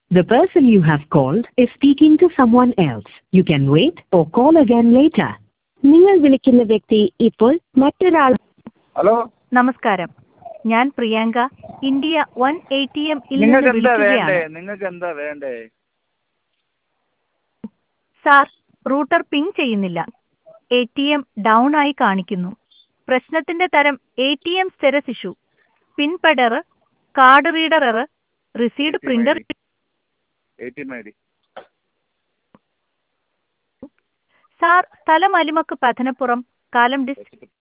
The person you have called is speaking to someone else. You can wait or call again later. നിങ്ങൾ വിളിക്കുന്ന വ്യക്തി ഇപ്പോൾ മറ്റൊരാൾ hello നമസ്കാരം ഞാൻ Priyanka India one A T എമ്മിൽ നിന്ന് നിങ്ങൾക്ക് എന്താ വേണ്ടേ വിളിക്കുകയാണ് നിങ്ങൾക്ക് എന്താ വേണ്ടേ സാർ റൂട്ടർ പിങ് ചെയ്യുന്നില്ല എ ടി എം ഡൗൺ ആയി കാണിക്കുന്നു പ്രശ്നത്തിന്റെ തരം A T M status issue പിൻപെഡർ card reader error receipt printer A T M I D sir സ്ഥലം അലിമക്ക് പഥനപ്പുറം കാലം ഡിസ്